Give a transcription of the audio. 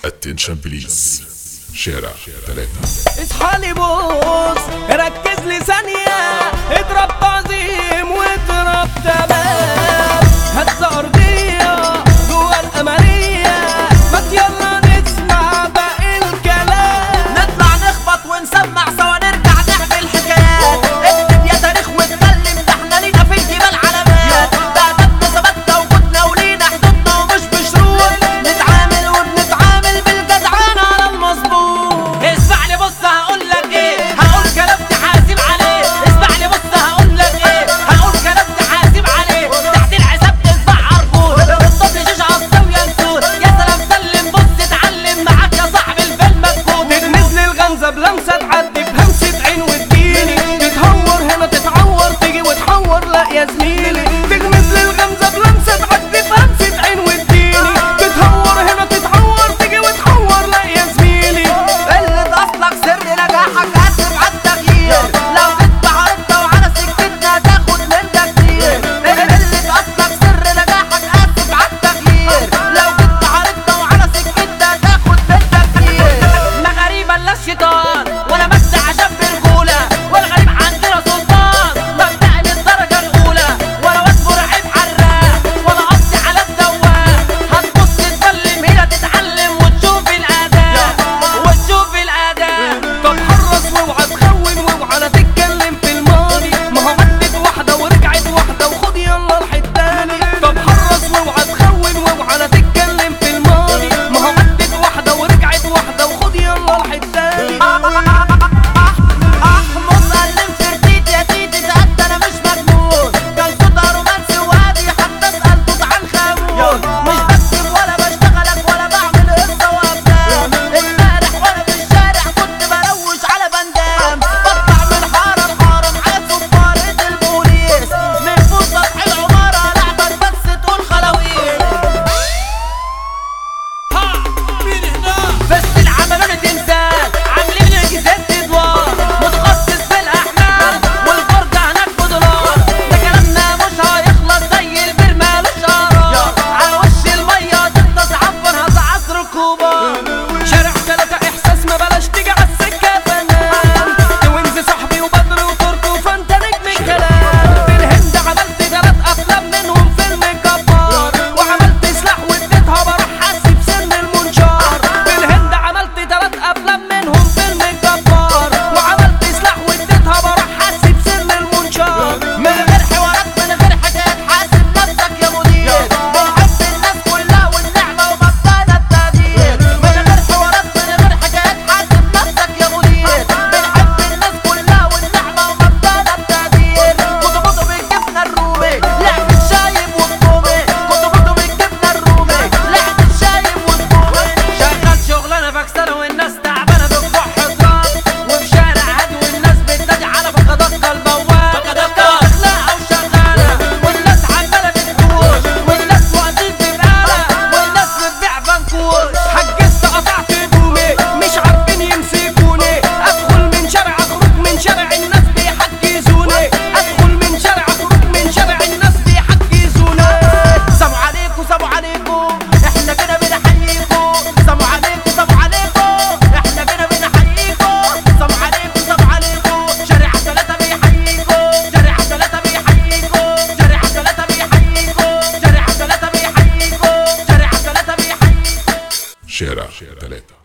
اتنشن بليز شارع ثلاثة اصحى لي بص ركز لي ثانية اضرب تعظيم واضرب تمام هز أرضية جوا القمرية ما يلا نسمع باقي الكلام نطلع نخبط ونسمع سوا نرجع نعمل حكايات اكتب يا تاريخ واتكلم ده احنا لينا في الجبال علامات ده دمنا ثبتنا وجودنا ولينا حدودنا ومش بشروط نتعامل وبنتعامل بالجدعان على المظبوط اسمع لي بص هقول لك ايه هقول كلام تحاسب عليه اسمع لي بص هقول لك ايه هقول كلام تحاسب عليه تحت الحساب تدفع عربون الطفل شيش عصام ينسون يا سلام سلم بص اتعلم معاك يا صاحبي الفيلم مكتوب تغمز لي الغمزة بلمسة تعدي بهمسة عين وتجيلي تتهور هنا تتعور تيجي وتحور لا يا زميلي تغمز لي الغمزة بلمسة تعدي بهمسة عين وتجيلي تتهور هنا تتعور تيجي وتحور لا يا زميلي قلة أصلك سر نجاحك قدم على التغيير لو جيت بعرضنا وعلى سكتنا تاخد منا كتير قلة أصلك سر نجاحك قدم على التغيير لو جيت بعرضنا وعلى سكتنا تاخد منا كتير ما غريبة إلا الشيطان ولا مجد عشان برجولة والغريب عندنا سلطان مبدأني الدرجة الأولى ولا واد مرعب حراق ولا قصدي على الدواء هتبص تسلم هنا تتعلم وتشوف الأداء وتشوف الأداء طب حرص واوعى تخون واوعى لا تتكلم في الماضي ما هو عدت واحدة ورجعت واحدة وخد يلا الحتاني طب حرص واوعى تخون واوعى لا تتكلم في الماضي ما هو عدت واحدة ورجعت واحدة وخد يلا الحتاني احمص قلم فرتيت يا تيتي تأدى انا مش مجنون كان صوتها رومانسي وهادي حتى اسأل توت عنخ امون مش بكتب ولا بشتغلك ولا بعمل قصة وافلام امبارح وانا في الشارع كنت بروش على بندام بطلع من حارة لحارة معايا صفارة البوليس من فوق سطح العمارة لعبك بس تقول خلاويص بس العملونة تمثال عاملين جزات ادوار متخصص في الاحمال والفرجة هناك بدولار ده كلامنا مش هيخلص زي البير مالوش قرار على وش المية تغطس عفن هذا عصر الكبار شارع تلاتة احساس ما بلاش تيجي على السكة فنان توينز صاحبي وبدر وتركو فانت نجم الكلام في الهند عملت تلات افلام منهم فيلم جبار وعملت سلاح واديتها بروح حاسب سن المنشار في الهند عملت تلات افلام منهم فيلم جبار وعملت سلاح واديتها بروح حاسب سن المنشار من غير حوارات من غير حكايات حاسب نفسك يا مدير بنحب الناس كلها والنعمة ومبدأنا التقدير من غير حوارات من غير حكايات حاسب نفسك يا مدير بنحب الناس كلها والنعمة ومبدأنا التقدير كنت بطلب الجبنة الرومي لعبة شايب والكومي كنت بطلب الجبنة الرومي لعبة شايب والكومي شغال شغلانة فاكسانة والناس تعبانة بتروح حضران وفي شارع هادي والناس بتنادي على بكدقة البواب بكدقة أخلاقها وشغالة والناس عمالة بتدوش والناس واقفين في بقالة والناس بتبيع بنكوش حجزت قطعت هدومي مش عارفين يمسكوني ادخل من شارع اخرج من شارع الناس بيحجزوني ادخل من شارع اخرج من شارع الناس بيحجزوني سلام عليكم سلام عليكم احنا كده بنحييكم سلام عليكم سلام عليكم احنا كده بنحييكم سلام عليكم سلام عليكم شارع ثلاثة بيحييكم شارع ثلاثة بيحييكم شارع ثلاثة بيحييكم شارع ثلاثة بيحييكم شارع ثلاثة بيحييكم شارع ثلاثة